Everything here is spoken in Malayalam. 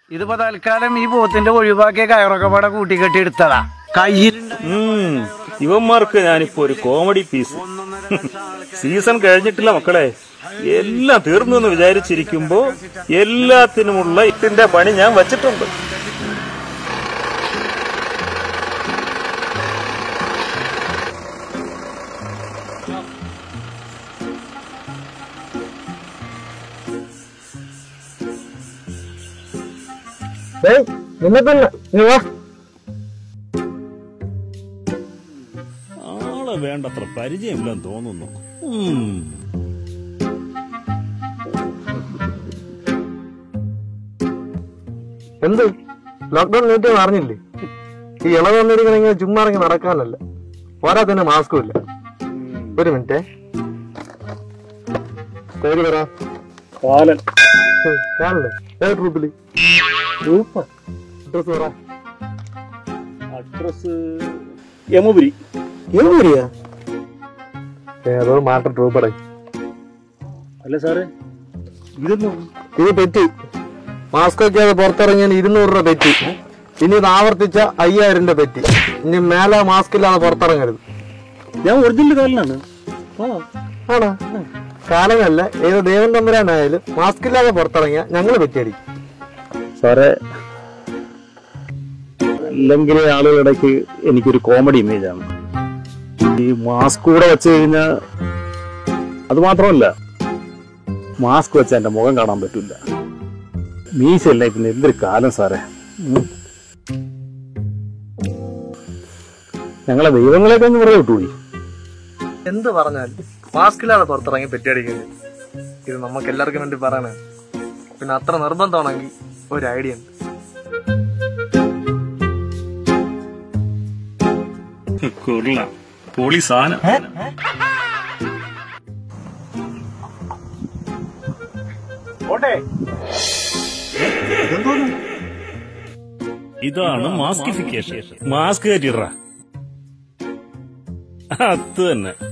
ഇതിപ്പോ തൽക്കാലം ഈ പോത്തിന്റെ ഒഴിവാക്കിയ കയറൊക്കെ പാടെ കൂട്ടിക്കെട്ടി എടുത്തതാ കയ്യിൽ ഉം, ഇവന്മാർക്ക് ഞാനിപ്പോ ഒരു കോമഡി പീസ് സീസൺ കഴിഞ്ഞിട്ടില്ല മക്കളെ എല്ലാം തീർന്നു എന്ന് വിചാരിച്ചിരിക്കുമ്പോ എല്ലാത്തിനുമുള്ള ഇതിന്റെ പണി ഞാൻ വച്ചിട്ടുണ്ട് നിന്നെ തന്നെ നീ വാ ആളെ വേണ്ടത്ര പരിചയമില്ലെന്ന് തോന്നുന്നു ഉം. എന്ത് ലോക്ക്ഡൌൺ നീട്ടി അറിഞ്ഞില്ലേ ഈ ഇളവ് വന്നിരിക്കണ ഇങ്ങനെ ചുമ്മാ ഇറങ്ങി നടക്കാനല്ല പോരാ തന്നെ മാസ്കും ഇല്ല ഒരു മിനിറ്റ് പേര് പറ കാലൻ ഉം, കാണില്ലേ ഏത് ട്രൂപ്പില് അഡ്രസ് പറ അഡ്രസ് യമപുരി എവിടെയാ ഏതോ മാട്ട ട്രൂപ്പടേ അല്ല സാറേ ഇതൊന്നും ഇത് പെറ്റി മാസ്ക് വെക്കാതെ പുറത്തിറങ്ങിയാൽ ഇരുന്നൂറ് രൂപ പെറ്റി ഇനി ഇത് ആവർത്തിച്ച അയ്യായിരം രൂപ പെറ്റി ഇനി മേലെ മാസ്ക് ഇല്ലാതെ പുറത്തിറങ്ങരുത് ഞാൻ ഒറിജിനൽ കാലനാണ് ആണോ കാലമല്ല ഏത് ദേവൻ തമ്പുരാനായാലും മാസ്ക് ഇല്ലാതെ പുറത്തിറങ്ങിയ ഞങ്ങൾ പെറ്റിയടിക്കും സാറേ അല്ലെങ്കിൽ ആളുകളിടയ്ക്ക് എനിക്കൊരു കോമഡി ഇമേജ് ആണ് ഈ മാസ്ക് കൂടെ വെച്ച് കഴിഞ്ഞാൽ അത് മാത്രമല്ല മാസ്ക് വെച്ച എന്റെ മുഖം കാണാൻ പറ്റില്ല മീശല്ല പിന്നെ എന്തൊരു കാലം സാറേ ഉം. ഞങ്ങളെ ദൈവങ്ങളെയൊക്കെ ഒന്ന് വെറുതെ വിട്ടുകൂടി എന്ത് പറഞ്ഞാലും മാസ്ക് ഇല്ലാതെ പുറത്തിറങ്ങി പെറ്റിയടിക്കുന്നത് ഇത് നമുക്ക് എല്ലാവർക്കും വേണ്ടി പറയണേ പിന്നെ അത്ര നിർബന്ധമാണെങ്കിൽ ഒരു ഐഡിയ ഉണ്ട് കൊള്ളാം പൊളി സാധനം ഇതാണ് മാസ്കിഫിക്കേഷൻ മാസ്ക് കയറ്റിട അത് തന്നെ